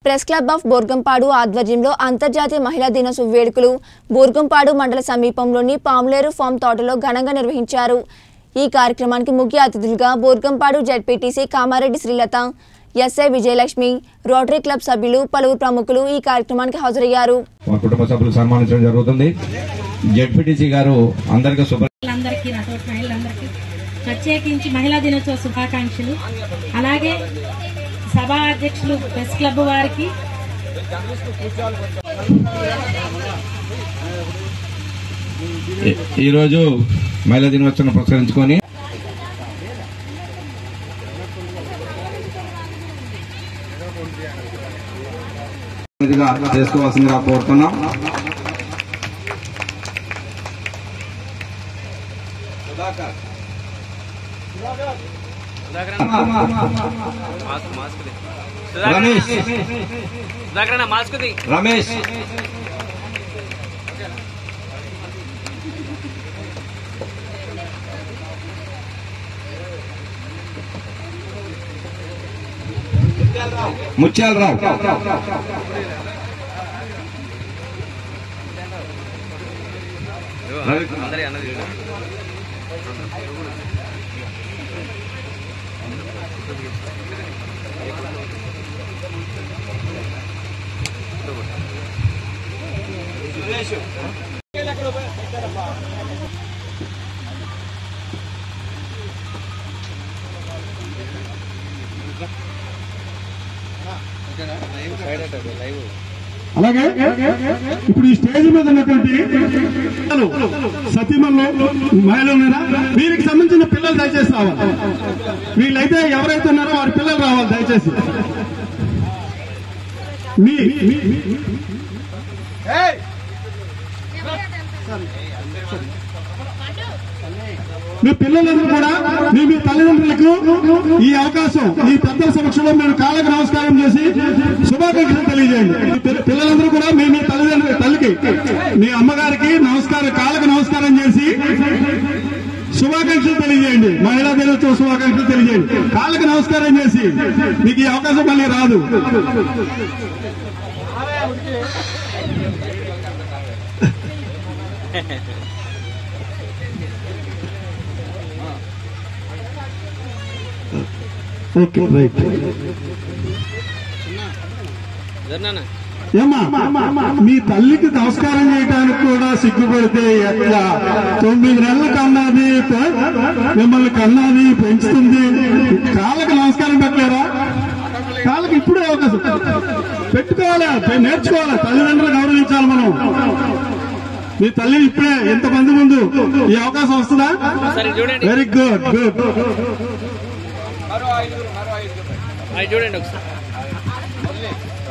press club of Burgampadu ఆధ్వర్యంలో అంతర్జాతీయ మహిళా దినోత్సవ వేడుకలు బోర్గంపాడు మండల సమీపంలోని పాములేరు ఫామ్ తోటలో ఘనంగా నిర్వహించారు ఈ కార్యక్రమానికి ముఖ్య అతిథులుగా Borgampadu ZPTC Kamareddy Srilatha SI Vijayalakshmi Rotary club సభ్యులు పలువురు ప్రముఖులు ఈ కార్యక్రమానికి హాజరయ్యారు మా కుటుంబ సభ్యులు సన్మానించడం జరుగుతుంది జెడ్పీటీసీ గారు అందరికీ శుభ మహిళలందరికీ నా తోటి మహిళలందరికీ ప్రత్యేకించి మహిళా దినోత్సవ శుభాకాంక్షలు అలాగే సభా అధ్యక్షులు ప్రెస్ క్లబ్ వారికి ఈ- ఈరోజు మహిళా దినోత్సవం పురస్కరించుకొని ఇదిగా చేసుకోవాల్సిందిగా కోరుతున్నాం రమేష్ సుధాకరణ మాస్క్ ది రమేష్ ముత్యాలరావు అందరి అన్నది అలాగే ఇప్పుడు ఈ స్టేజ్ మీద ఉన్నటువంటి సతీమణులు మహిళలు ఉన్నారా వీరికి సంబంధించిన పిల్లలు దయచేసి రావాలి వీళ్ళైతే ఎవరైతే ఉన్నారో వారి పిల్లలు రావాలి దయచేసి మీ మీ- మీ పిల్లలందరూ కూడా మీ మీ తల్లిదండ్రులకు ఈ అవకాశం ఈ పెద్దల సమక్షంలో మీరు కాళ్ళకు నమస్కారం చేసి శుభాకాంక్షలు తెలియజేయండి మీ పిల్ల- పిల్లలందరూ కూడా మీ మీ తల్లిదండ్రుల తల్లికి మీ అమ్మగారికి నమస్కారం కాళ్ళకు నమస్కారం చేసి శుభాకాంక్షలు తెలియజేయండి మహిళా దినోత్సవ శుభాకాంక్షలు తెలియజేయండి కాళ్ళకు నమస్కారం చేసి మీకు ఈ అవకాశం మళ్ళీ రాదు ఓకే రైట్ జర్నానా ఏమ్మా మీ తల్లికి నమస్కారం చేయడానికి కూడా సిగ్గుపడితే ఎట్లా తొమ్మిది నెలల కన్నది ప- మిమ్మల్ని కన్నది పెంచుతుంది కాళ్ళకి నమస్కారం పెట్టలేరా కాళ్ళకి ఇప్పుడే అవకాశం పెట్టుకోవాలి పె- నేర్చుకోవాలి తల్లిదండ్రులు గౌరవించాలి మనం మీ తల్లి ఇప్పుడే ఎంతమంది ముందు ఈ అవకాశం వస్తుందా సరే చూడండి వెరీ గుడ్ గుడ్ అది చూడండి ఒకసారి